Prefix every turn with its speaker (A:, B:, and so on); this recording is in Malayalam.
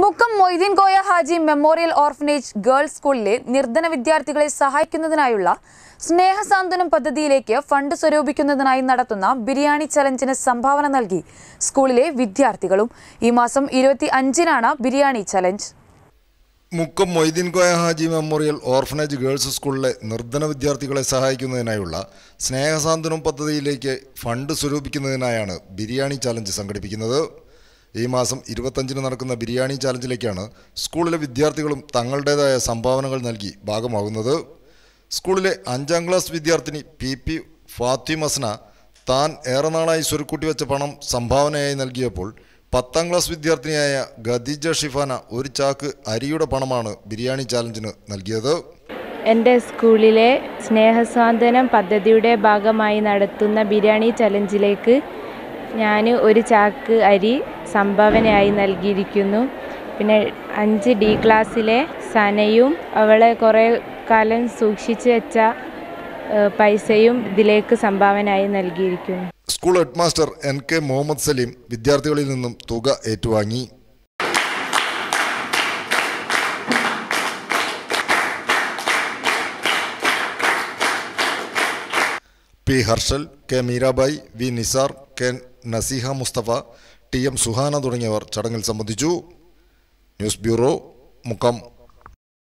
A: Mukkam Moideen Koya Haji memorial orphanage girls സ്കൂളിലെ നിർധന വിദ്യാർത്ഥികളെ സഹായിക്കുന്നതിനായുള്ള സ്നേഹസാന്ത്വനം പദ്ധതിയിലേക്ക് ഫണ്ട് സ്വരൂപിക്കുന്നതിനായി നടത്തുന്ന ബിരിയാണി ചലഞ്ചിന് സംഭാവന നൽകി സ്കൂളിലെ വിദ്യാർത്ഥികളും ഈ മാസം ഇരുപത്തി അഞ്ചിനാണ് biryani challenge
B: Mukkam Moideen Koya Haji memorial orphanage girls സ്കൂളിലെ നിർധന വിദ്യാർത്ഥികളെ സഹായിക്കുന്നതിനായുള്ള സ്നേഹസാന്ത്വനം പദ്ധതിയിലേക്ക് ഫണ്ട് സ്വരൂപിക്കുന്നതിനായാണ് ബിരിയാണി ചാലഞ്ച് സംഘടിപ്പിക്കുന്നത് ഈ മാസം ഇരുപത്തഞ്ചിന് നടക്കുന്ന ബിരിയാണി ചാലഞ്ചിലേക്കാണ് സ്കൂളിലെ വിദ്യാർത്ഥികളും തങ്ങളുടേതായ സംഭാവനകൾ നൽകി ഭാഗമാകുന്നത് സ്കൂളിലെ അഞ്ചാം ക്ലാസ് വിദ്യാർത്ഥിനി പി പി ഫാത്തിമസ്ന താൻ ഏറെ നാളായി സ്വരുക്കൂട്ടി വെച്ച പണം സംഭാവനയായി നൽകിയപ്പോൾ പത്താം ക്ലാസ് വിദ്യാർത്ഥിനിയായ ഖദീജ ഷിഫാന ഒരു ചാക്ക് അരിയുടെ പണമാണ് ബിരിയാണി ചാലഞ്ചിന് നൽകിയത്
C: എൻ്റെ സ്കൂളിലെ സ്നേഹസ്വാന്തനം പദ്ധതിയുടെ ഭാഗമായി നടത്തുന്ന ബിരിയാണി ചലഞ്ചിലേക്ക് ഞാൻ ഒരു ചാക്ക് അരി സംഭാവനയായി നൽകിയിരിക്കുന്നു പിന്നെ അഞ്ച് ഡി ക്ലാസ്സിലെ സനയും അവളെ കുറേ കാലം സൂക്ഷിച്ചു വെച്ച ഏഹ്, പൈസയും ഇതിലേക്ക് സംഭാവനയായി നൽകിയിരിക്കുന്നു
B: school headmaster N K Muhammad Saleem വിദ്യാർത്ഥികളിൽ നിന്നും തുക ഏറ്റുവാങ്ങി P Harshal K Meerabai V Nisar K Naseeha Mustafa T M Suhana തുടങ്ങിയവർ ചടങ്ങിൽ സംബന്ധിച്ചു ന്യൂസ് ബ്യൂറോ മുക്കം